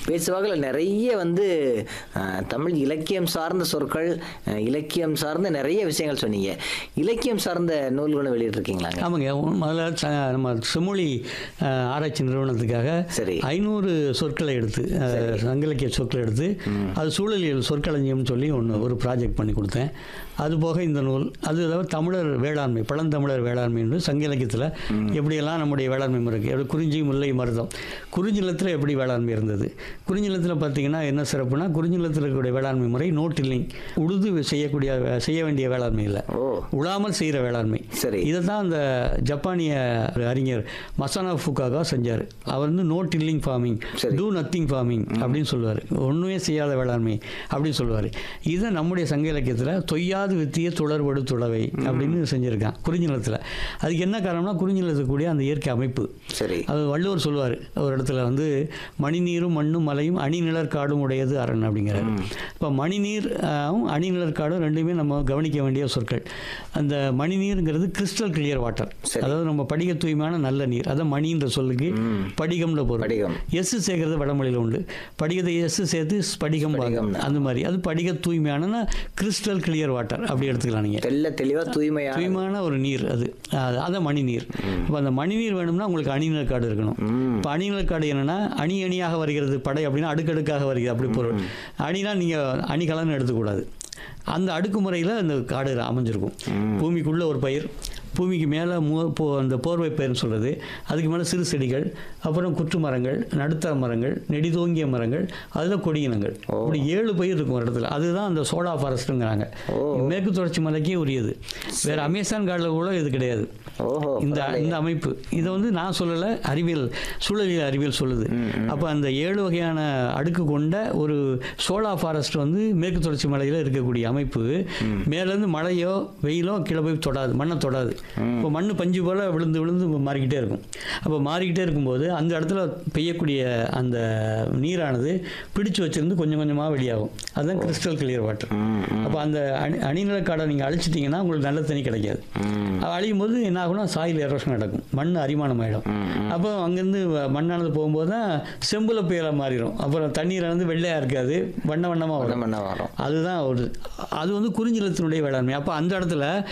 பேசுவாக்கில் நிறைய வந்து அஹ், தமிழ் இலக்கியம் சார்ந்த சொற்கள் அஹ், இலக்கியம் சார்ந்த நிறைய விஷயங்கள் சொன்னீங்க இலக்கியம் சார்ந்த நூல்களும் வெளியிட்டிருக்கீங்களாங்க ஆமாங்க உ- முதல்ல ச- நம்ம செம்மொழி அஹ், ஆராய்ச்சி நிறுவனத்துக்காக சரி. ஐநூறு சொற்களை எடுத்து அஹ், சங்க இலக்கிய சொற்களை எடுத்து அது சூழலியல் சொற்களஞ்சியம்னு சொல்லி ஒன்று ஒரு ப்ராஜெக்ட் பண்ணி கொடுத்தேன் அது போக இந்த நூல் அது தவிர தமிழர் வேளாண்மை பழந்தமிழர் வேளாண்மை என்று சங்க இலக்கியத்தில் எப்படியெல்லாம் நம்முடைய வேளாண்மை முறை இருக்கு எப்படி குறிஞ்சி முல்லை மருதம் குறிஞ்சிலத்தில் எப்படி வேளாண்மை இருந்தது குறிஞ்சிலத்தில் பார்த்தீங்கன்னா என்ன சிறப்புனா குறிஞ்சிலத்தில் இருக்கக்கூடிய வேளாண்மை முறை நோட்டில்லிங் உழுது செய்யக்கூடிய செய்ய வேண்டிய வேளாண்மை இல்லை ஓ உழாமல் செய்கிற வேளாண்மை சரி. இதை தான் அந்த ஜப்பானிய அறிஞர் மசானா ஃபுகாகா செஞ்சார் அவர் வந்து நோ டில்லிங் ஃபார்மிங் சரி. டூ நத்திங் ஃபார்மிங் அப்படின்னு சொல்லுவார் ஒன்றுமே செய்யாத வேளாண்மை அப்படின்னு சொல்லுவார் இதை நம்முடைய சங்க இலக்கியத்தில் தொய்யாது வித்திய துளர்வடு துளவை அப்படின்னு செஞ்சுருக்கான் குறிஞ்சிலத்தில் அதுக்கு என்ன காரணம்னா குறிஞ்சிலத்துக்கு கூடிய அந்த இயற்கை அமைப்பு சரி அது வள்ளுவர் சொல்லுவார் ஒரு இடத்துல வந்து மணிநீரும் மண்ணும் மலையும் அணிநிழற் காடும் உடையது அரண் அப்படிங்கிறார் இப்போ மணிநீர் ஆஹ், அணிநிழற் காடும் ரெண்டுமே நம்ம கவனிக்க வேண்டிய சொற்கள் அந்த மணிநீருங்கிறது கிறிஸ்டல் கிளியர் வாட்டர் சரி. அதாவது நம்ம படிக தூய்மையான நல்ல நீர் அதான் மணின்ற சொல்லுக்கு படிகம்ன்ற பொருள் படிகம். எஸ் சேர்க்கறது வடமொழியில் உண்டு படிகத்தை எஸ் சேர்த்து ஸ்படிகம் பாங்க. ஸ்படிகம்னு. அந்த மாதிரி அது படிக தூய்மையான கிறிஸ்டல் கிளியர் வாட்டர் அப்படி எடுத்துக்கலாம் நீங்கள் தெள்ள தெளிவா தூய்மையா தூய்மையான ஒரு நீர் அது அது- அதான் மணிநீர் இப்போ அந்த மணிநீர் வேணும்னா உங்களுக்கு அணிநிலக் காடு இருக்கணும் இப்போ அணிநிலக் காடு என்னன்னா அணி அணியாக வருகிறது படை அப்படின்னா அடுக்கடுக்காக வருகிறது அப்படி பொருள் அணினா நீங்கள் அணிகலன்னு எடுத்துக்கூடாது அந்த அடுக்குமுறையில் அந்த காடு அமைஞ்சிருக்கும் பூமிக்குள்ள ஒரு பயிர் பூமிக்கு மேலே மோ போ அந்த போர்வை பயிர்னு சொல்கிறது அதுக்கு மேலே சிறு செடிகள் அப்புறம் குற்று மரங்கள் நடுத்தர மரங்கள் நெடிதோங்கிய மரங்கள் அதில் கொடியினங்கள் இப்படி ஏழு பயிர் இருக்கும் ஒரு இடத்துல அதுதான் அந்த சோடா ஃபாரஸ்ட்டுங்கிறாங்க மேற்கு தொடர்ச்சி மலைக்கே உரியது வேற அமேசான் காடில் கூட இது கிடையாது ஓஹோ இந்த இந்த அமைப்பு இதை வந்து நான் சொல்லலை அறிவியல் சூழலியல் அறிவியல் சொல்லுது அப்போ அந்த ஏழு வகையான அடுக்கு கொண்ட ஒரு சோலா ஃபாரஸ்ட் வந்து மேற்கு தொடர்ச்சி மலையில் இருக்கக்கூடிய அமைப்பு மேலேருந்து மழையோ வெயிலோ கீழே போய் தொடாது மண்ணை தொடாது இப்போ மண் பஞ்சு போல் விழுந்து விழுந்து மாறிக்கிட்டே இருக்கும் அப்போ மாறிக்கிட்டே இருக்கும்போது அந்த இடத்துல பெய்யக்கூடிய அந்த நீரானது பிடிச்சு வச்சிருந்து கொஞ்சம் கொஞ்சமாக வெளியாகும் அதுதான் கிறிஸ்டல் கிளியர் வாட்டர் அப்போ அந்த அணி அணிநிலக்காடை நீங்கள் அழிச்சிட்டிங்கன்னா உங்களுக்கு நல்ல தண்ணி கிடைக்காது அது அழியும் போது என்ன ஆகும்னா சாயில் எரோஷன் நடக்கும் மண் அரிமானம் ஆகிடும் அப்போ அங்கேருந்து மண்ணானது போகும்போது தான் செம்புல புயலாக மாறிடும் அப்புறம் தண்ணீர் வந்து வெள்ளையாக இருக்காது வண்ண வண்ணமாக வரும் பண்ண வரோம் அதுதான் ஒரு அது வந்து குறிஞ்சிலத்தினுடைய வேளாண்மை அப்போ அந்த இடத்துல